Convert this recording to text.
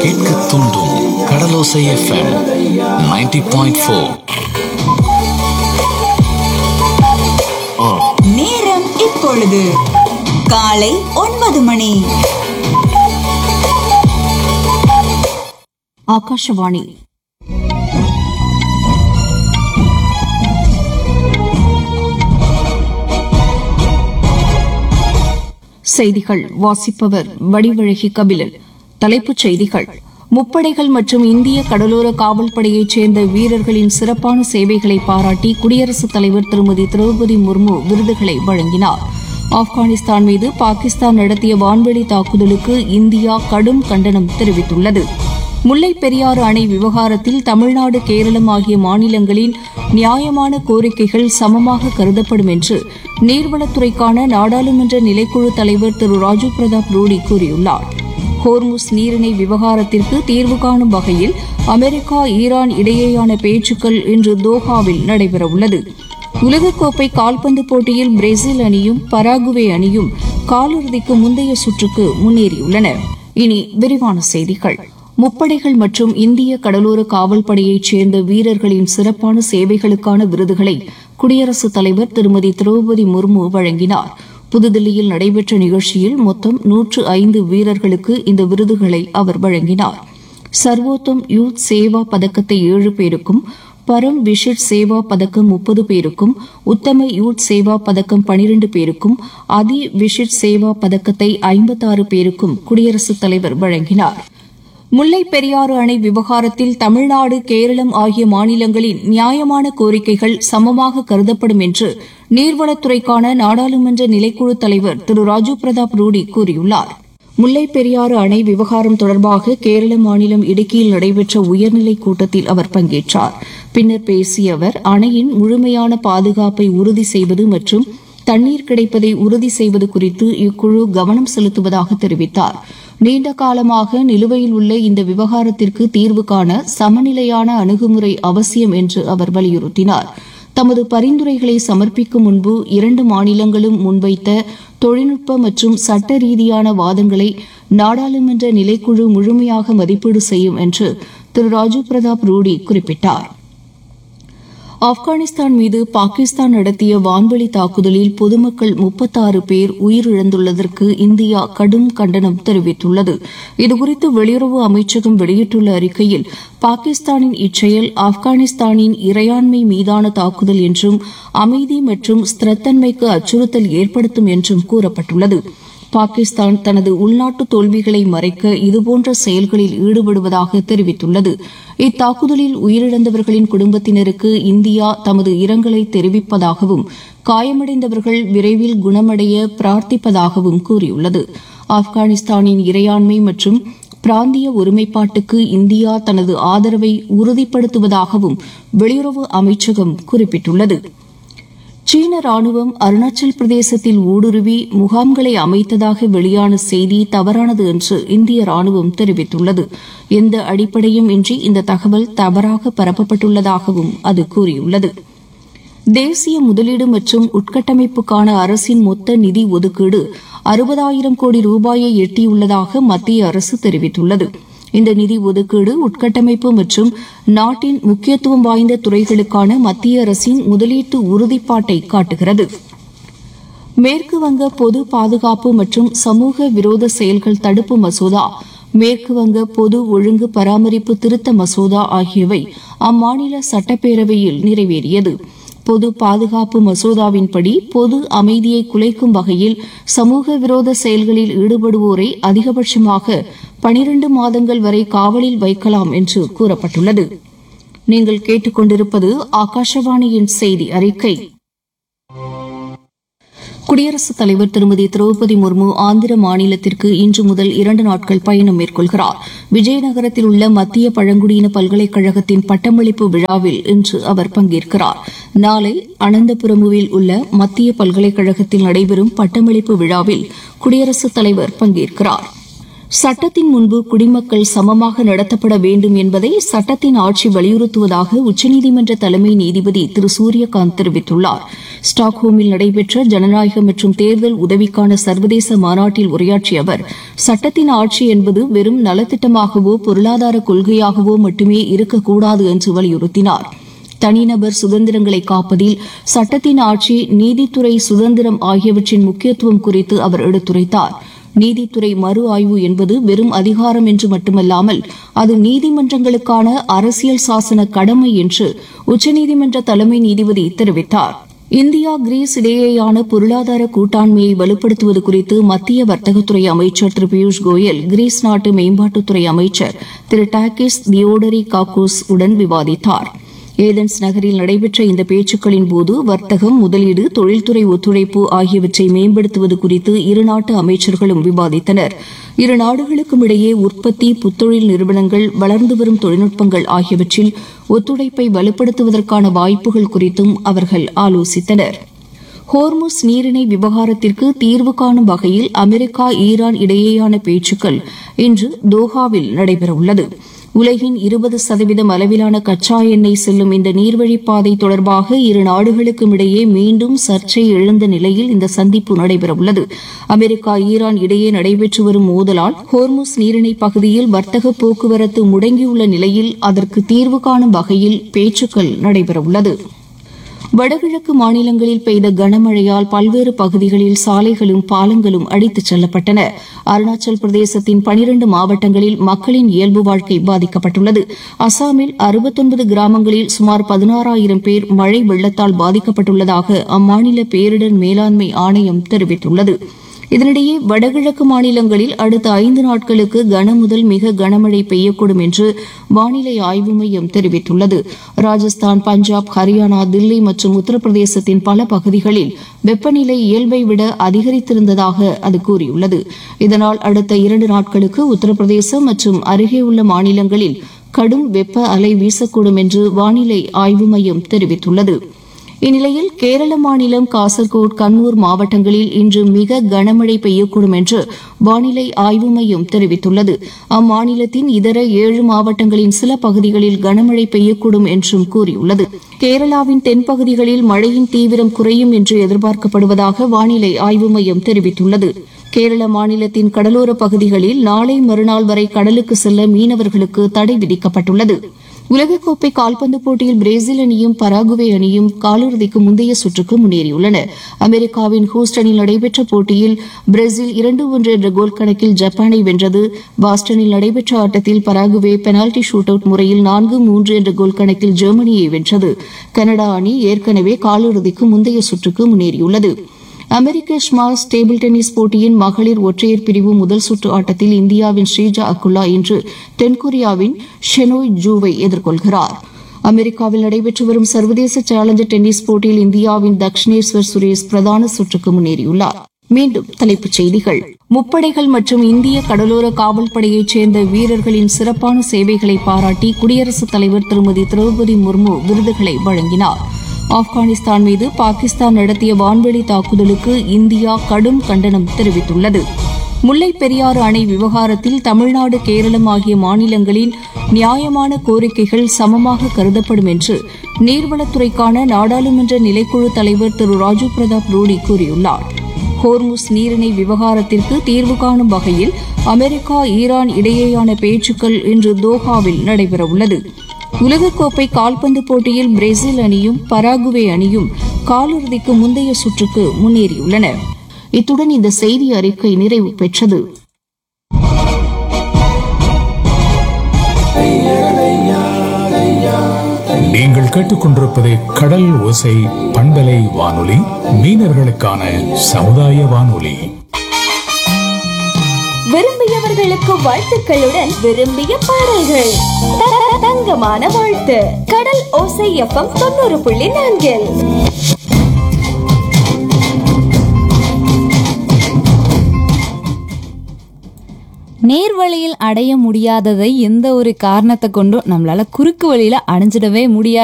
கேட்க தூண்டும் கடலோசை FM 90.4 point four நேரம் இப்பொழுது காலை ஒன்பது மணி ஆகாஷவாணி செய்திகள் வாசிப்பவர் வடிவழகி கபிலன் தலைப்புச் செய்திகள் முப்படைகள் மற்றும் இந்திய கடலோர காவல்படையைச் சேர்ந்த வீரர்களின் சிறப்பான சேவைகளை பாராட்டி குடியரசுத் தலைவர் திருமதி திரௌபதி முர்மு விருதுகளை வழங்கினார் ஆப்கானிஸ்தான் மீது பாகிஸ்தான் நடத்திய வான்வெளி தாக்குதலுக்கு இந்தியா கடும் கண்டனம் தெரிவித்துள்ளது முல்லைப் பெரியாறு அணை விவகாரத்தில் தமிழ்நாடு கேரளம் ஆகிய மாநிலங்களின் நியாயமான கோரிக்கைகள் சமமாக கருதப்படும் என்று நீர்வளத்துறைக்கான நாடாளுமன்ற நிலைக்குழு தலைவர் திரு ராஜீவ் பிரதாப் ரூடி கூறியுள்ளார் ஹோர்முஸ் நீரிணை விவகாரத்திற்கு தீர்வு காணும் வகையில் அமெரிக்கா ஈரான் இடையேயான பேச்சுக்கள் இன்று தோஹாவில் நடைபெறவுள்ளது உலகக்கோப்பை கால்பந்து போட்டியில் பிரேசில் அணியும் பராகுவே அணியும் காலிறுதிக்கு முந்தைய சுற்றுக்கு முன்னேறியுள்ளன இனி விரிவான செய்திகள் முப்படைகள் மற்றும் இந்திய கடலோர காவல்படையைச் சேர்ந்த வீரர்களின் சிறப்பான சேவைகளுக்கான விருதுகளை குடியரசுத் தலைவர் திருமதி திரௌபதி முர்மு வழங்கினார் புதுதில்லியில் நடைபெற்ற நிகழ்ச்சியில் மொத்தம் நூற்று ஐந்து வீரர்களுக்கு இந்த விருதுகளை அவர் வழங்கினார் சர்வோத்தம் யூத் சேவா பதக்கத்தை ஏழு பேருக்கும் பரம் விஷிட் சேவா பதக்கம் முப்பது பேருக்கும் உத்தம யூத் சேவா பதக்கம் பனிரண்டு பேருக்கும் அதி விஷிட் சேவா பதக்கத்தை ஐம்பத்தாறு பேருக்கும் குடியரசுத் தலைவர் வழங்கினார் முல்லைப் பெரியாறு அணை விவகாரத்தில் தமிழ்நாடு கேரளம் ஆகிய மாநிலங்களின் நியாயமான கோரிக்கைகள் சமமாக கருதப்படும் என்று நீர்வளத்துறைக்கான நாடாளுமன்ற நிலைக்குழு தலைவர் திரு ராஜீவ் பிரதாப் ரூடி கூறியுள்ளார் முல்லைப் பெரியாறு அணை விவகாரம் தொடர்பாக கேரள மாநிலம் இடுக்கியில் நடைபெற்ற உயர்நிலைக் கூட்டத்தில் அவர் பங்கேற்றார் பின்னர் பேசிய அவர் அணையின் முழுமையான பாதுகாப்பை உறுதி செய்வது மற்றும் தண்ணீர் கிடைப்பதை உறுதி செய்வது குறித்து இக்குழு கவனம் செலுத்துவதாக தெரிவித்தார் நீண்ட காலமாக நிலுவையில் உள்ள இந்த விவகாரத்திற்கு தீர்வு காண சமநிலையான அணுகுமுறை அவசியம் என்று அவர் வலியுறுத்தினார் தமது பரிந்துரைகளை சமர்ப்பிக்கும் முன்பு இரண்டு மாநிலங்களும் முன்வைத்த தொழில்நுட்ப மற்றும் சட்ட ரீதியான வாதங்களை நாடாளுமன்ற நிலைக்குழு முழுமையாக மதிப்பீடு செய்யும் என்று திரு ராஜீவ் பிரதாப் ரூடி குறிப்பிட்டார் ஆப்கானிஸ்தான் மீது பாகிஸ்தான் நடத்திய வான்வெளி தாக்குதலில் பொதுமக்கள் முப்பத்தாறு பேர் உயிரிழந்துள்ளதற்கு இந்தியா கடும் கண்டனம் தெரிவித்துள்ளது இதுகுறித்து வெளியுறவு அமைச்சகம் வெளியிட்டுள்ள அறிக்கையில் பாகிஸ்தானின் இச்செயல் ஆப்கானிஸ்தானின் இறையாண்மை மீதான தாக்குதல் என்றும் அமைதி மற்றும் ஸ்திரத்தன்மைக்கு அச்சுறுத்தல் ஏற்படுத்தும் என்றும் கூறப்பட்டுள்ளது பாகிஸ்தான் தனது உள்நாட்டு தோல்விகளை மறைக்க இதுபோன்ற செயல்களில் ஈடுபடுவதாக தெரிவித்துள்ளது இத்தாக்குதலில் உயிரிழந்தவர்களின் குடும்பத்தினருக்கு இந்தியா தமது இரங்கலை தெரிவிப்பதாகவும் காயமடைந்தவர்கள் விரைவில் குணமடைய பிரார்த்திப்பதாகவும் கூறியுள்ளது ஆப்கானிஸ்தானின் இறையாண்மை மற்றும் பிராந்திய ஒருமைப்பாட்டுக்கு இந்தியா தனது ஆதரவை உறுதிப்படுத்துவதாகவும் வெளியுறவு அமைச்சகம் குறிப்பிட்டுள்ளது சீன ராணுவம் அருணாச்சல் பிரதேசத்தில் ஊடுருவி முகாம்களை அமைத்ததாக வெளியான செய்தி தவறானது என்று இந்திய ராணுவம் தெரிவித்துள்ளது எந்த அடிப்படையும் இன்றி இந்த தகவல் தவறாக பரப்பப்பட்டுள்ளதாகவும் அது கூறியுள்ளது தேசிய முதலீடு மற்றும் உட்கட்டமைப்புக்கான அரசின் மொத்த நிதி ஒதுக்கீடு அறுபதாயிரம் கோடி ரூபாயை எட்டியுள்ளதாக மத்திய அரசு தெரிவித்துள்ளது இந்த நிதி ஒதுக்கீடு உட்கட்டமைப்பு மற்றும் நாட்டின் முக்கியத்துவம் வாய்ந்த துறைகளுக்கான மத்திய அரசின் முதலீட்டு உறுதிப்பாட்டை காட்டுகிறது மேற்கு வங்க பொது பாதுகாப்பு மற்றும் சமூக விரோத செயல்கள் தடுப்பு மசோதா மேற்கு வங்க பொது ஒழுங்கு பராமரிப்பு திருத்த மசோதா ஆகியவை அம்மாநில சட்டப்பேரவையில் நிறைவேறியது பொது பாதுகாப்பு மசோதாவின்படி பொது அமைதியை குலைக்கும் வகையில் சமூக விரோத செயல்களில் ஈடுபடுவோரை அதிகபட்சமாக பனிரண்டு மாதங்கள் வரை காவலில் வைக்கலாம் என்று கூறப்பட்டுள்ளது நீங்கள் கேட்டுக்கொண்டிருப்பது ஆகாஷவாணியின் செய்தி அறிக்கை குடியரசுத் தலைவர் திருமதி திரௌபதி முர்மு ஆந்திர மாநிலத்திற்கு இன்று முதல் இரண்டு நாட்கள் பயணம் மேற்கொள்கிறார் விஜயநகரத்தில் உள்ள மத்திய பழங்குடியின பல்கலைக்கழகத்தின் பட்டமளிப்பு விழாவில் இன்று அவர் பங்கேற்கிறார் நாளை அனந்தபுரமுவில் உள்ள மத்திய பல்கலைக்கழகத்தில் நடைபெறும் பட்டமளிப்பு விழாவில் குடியரசுத் தலைவர் பங்கேற்கிறார் சட்டத்தின் முன்பு குடிமக்கள் சமமாக நடத்தப்பட வேண்டும் என்பதை சட்டத்தின் ஆட்சி வலியுறுத்துவதாக உச்சநீதிமன்ற தலைமை நீதிபதி திரு சூரியகாந்த் தெரிவித்துள்ளார் ஸ்டாக்ஹோமில் நடைபெற்ற ஜனநாயகம் மற்றும் தேர்தல் உதவிக்கான சர்வதேச மாநாட்டில் உரையாற்றிய அவர் சட்டத்தின் ஆட்சி என்பது வெறும் நலத்திட்டமாகவோ பொருளாதார கொள்கையாகவோ மட்டுமே இருக்கக்கூடாது என்று வலியுறுத்தினார் தனிநபர் சுதந்திரங்களை காப்பதில் சட்டத்தின் ஆட்சி நீதித்துறை சுதந்திரம் ஆகியவற்றின் முக்கியத்துவம் குறித்து அவர் எடுத்துரைத்தார் நீதித்துறை மறு ஆய்வு என்பது வெறும் அதிகாரம் என்று மட்டுமல்லாமல் அது நீதிமன்றங்களுக்கான அரசியல் சாசன கடமை என்று உச்சநீதிமன்ற தலைமை நீதிபதி தெரிவித்தார் இந்தியா கிரீஸ் இடையேயான பொருளாதார கூட்டாண்மையை வலுப்படுத்துவது குறித்து மத்திய வர்த்தகத்துறை அமைச்சர் திரு பியூஷ் கோயல் கிரீஸ் நாட்டு மேம்பாட்டுத்துறை அமைச்சர் திரு டாக்கிஸ் தியோடரி காக்கோஸ் உடன் விவாதித்தார் ஏதென்ஸ் நகரில் நடைபெற்ற இந்த பேச்சுக்களின் போது வர்த்தகம் முதலீடு தொழில்துறை ஒத்துழைப்பு ஆகியவற்றை மேம்படுத்துவது குறித்து இருநாட்டு அமைச்சர்களும் விவாதித்தனர் இரு நாடுகளுக்கும் இடையே உற்பத்தி புத்தொழில் நிறுவனங்கள் வளர்ந்து வரும் தொழில்நுட்பங்கள் ஆகியவற்றில் ஒத்துழைப்பை வலுப்படுத்துவதற்கான வாய்ப்புகள் குறித்தும் அவர்கள் ஆலோசித்தனர் ஹோர்முஸ் நீரிணை விவகாரத்திற்கு தீர்வு காணும் வகையில் அமெரிக்கா ஈரான் இடையேயான பேச்சுக்கள் இன்று தோஹாவில் நடைபெறவுள்ளது உலகின் இருபது சதவீதம் அளவிலான கச்சா எண்ணெய் செல்லும் இந்த நீர்வழிப்பாதை தொடர்பாக இரு நாடுகளுக்கும் இடையே மீண்டும் சர்ச்சை எழுந்த நிலையில் இந்த சந்திப்பு நடைபெறவுள்ளது அமெரிக்கா ஈரான் இடையே நடைபெற்று வரும் மோதலால் ஹோர்முஸ் நீரிணை பகுதியில் வர்த்தக போக்குவரத்து முடங்கியுள்ள நிலையில் அதற்கு தீர்வு காணும் வகையில் பேச்சுக்கள் நடைபெறவுள்ளது வடகிழக்கு மாநிலங்களில் பெய்த கனமழையால் பல்வேறு பகுதிகளில் சாலைகளும் பாலங்களும் அடித்துச் செல்லப்பட்டன அருணாச்சல் பிரதேசத்தின் பனிரண்டு மாவட்டங்களில் மக்களின் இயல்பு வாழ்க்கை பாதிக்கப்பட்டுள்ளது அசாமில் அறுபத்தொன்பது கிராமங்களில் சுமார் பதினாறாயிரம் பேர் மழை வெள்ளத்தால் பாதிக்கப்பட்டுள்ளதாக அம்மாநில பேரிடர் மேலாண்மை ஆணையம் தெரிவித்துள்ளது இதனிடையே வடகிழக்கு மாநிலங்களில் அடுத்த ஐந்து நாட்களுக்கு கனமுதல் மிக கனமழை பெய்யக்கூடும் என்று வானிலை ஆய்வு மையம் தெரிவித்துள்ளது ராஜஸ்தான் பஞ்சாப் ஹரியானா தில்லி மற்றும் உத்தரப்பிரதேசத்தின் பல பகுதிகளில் வெப்பநிலை இயல்பை விட அதிகரித்திருந்ததாக அது கூறியுள்ளது இதனால் அடுத்த இரண்டு நாட்களுக்கு உத்தரப்பிரதேசம் மற்றும் அருகே உள்ள மாநிலங்களில் கடும் வெப்ப அலை வீசக்கூடும் என்று வானிலை ஆய்வு மையம் தெரிவித்துள்ளது இந்நிலையில் கேரள மாநிலம் காசர்கோட் கண்ணூர் மாவட்டங்களில் இன்று மிக கனமழை பெய்யக்கூடும் என்று வானிலை ஆய்வு மையம் தெரிவித்துள்ளது அம்மாநிலத்தின் இதர ஏழு மாவட்டங்களின் சில பகுதிகளில் கனமழை பெய்யக்கூடும் என்றும் கூறியுள்ளது கேரளாவின் தென்பகுதிகளில் மழையின் தீவிரம் குறையும் என்று எதிர்பார்க்கப்படுவதாக வானிலை ஆய்வு மையம் தெரிவித்துள்ளது கேரள மாநிலத்தின் கடலோர பகுதிகளில் நாளை மறுநாள் வரை கடலுக்கு செல்ல மீனவர்களுக்கு தடை விதிக்கப்பட்டுள்ளது உலகக்கோப்பை கால்பந்து போட்டியில் பிரேசில் அணியும் பராகுவே அணியும் காலிறுதிக்கு முந்தைய சுற்றுக்கு முன்னேறியுள்ளன அமெரிக்காவின் ஹூஸ்டனில் நடைபெற்ற போட்டியில் பிரேசில் இரண்டு ஒன்று என்ற கோல் கணக்கில் ஜப்பானை வென்றது பாஸ்டனில் நடைபெற்ற ஆட்டத்தில் பராகுவே பெனால்டி ஷூட் அவுட் முறையில் நான்கு மூன்று என்ற கோல் கணக்கில் ஜெர்மனியை வென்றது கனடா அணி ஏற்கனவே காலிறுதிக்கு முந்தைய சுற்றுக்கு முன்னேறியுள்ளது அமெரிக்க ஸ்மாஷ் டேபிள் டென்னிஸ் போட்டியின் மகளிர் ஒற்றையர் பிரிவு முதல் சுற்று ஆட்டத்தில் இந்தியாவின் ஸ்ரீஜா அக்குல்லா இன்று தென்கொரியாவின் ஷெனோய் ஜூவை எதிர்கொள்கிறார் அமெரிக்காவில் நடைபெற்று வரும் சர்வதேச சேலஞ்சர் டென்னிஸ் போட்டியில் இந்தியாவின் தக்ஷனேஸ்வர் சுரேஷ் பிரதான சுற்றுக்கு முன்னேறியுள்ளார் மீண்டும் தலைப்புச் செய்திகள் முப்படைகள் மற்றும் இந்திய கடலோர காவல் படையைச் சேர்ந்த வீரர்களின் சிறப்பான சேவைகளை பாராட்டி குடியரசுத் தலைவர் திருமதி திரௌபதி முர்மு விருதுகளை வழங்கினார் ஆப்கானிஸ்தான் மீது பாகிஸ்தான் நடத்திய வான்வெளி தாக்குதலுக்கு இந்தியா கடும் கண்டனம் தெரிவித்துள்ளது முல்லைப் பெரியாறு அணை விவகாரத்தில் தமிழ்நாடு கேரளம் ஆகிய மாநிலங்களின் நியாயமான கோரிக்கைகள் சமமாக கருதப்படும் என்று நீர்வளத்துறைக்கான நாடாளுமன்ற நிலைக்குழு தலைவர் திரு ராஜீவ் பிரதாப் ரூடி கூறியுள்ளார் ஹோர்முஸ் நீரிணை விவகாரத்திற்கு தீர்வு காணும் வகையில் அமெரிக்கா ஈரான் இடையேயான பேச்சுக்கள் இன்று தோஹாவில் நடைபெறவுள்ளது உலகக்கோப்பை கால்பந்து போட்டியில் பிரேசில் அணியும் பராகுவே அணியும் காலிறுதிக்கு முந்தைய சுற்றுக்கு முன்னேறியுள்ளன இத்துடன் இந்த செய்தி அறிக்கை நிறைவு பெற்றது நீங்கள் கேட்டுக்கொண்டிருப்பது கடல் ஓசை பண்பலை வானொலி மீனவர்களுக்கான சமுதாய வானொலி விரும்பியவர்களுக்கு வாழ்த்துக்களுடன் விரும்பிய பாடல்கள் த- த- தங்கமான வாழ்த்து கடல் ஓசை எஃப்எம் தொண்ணூறு புள்ளி நான்கில் நேர்வழியில் அடைய முடியாததை எந்த ஒரு காரணத்தை கொண்டும் நம்மளால குறுக்கு வழியில அடைஞ்சிடவே முடியாது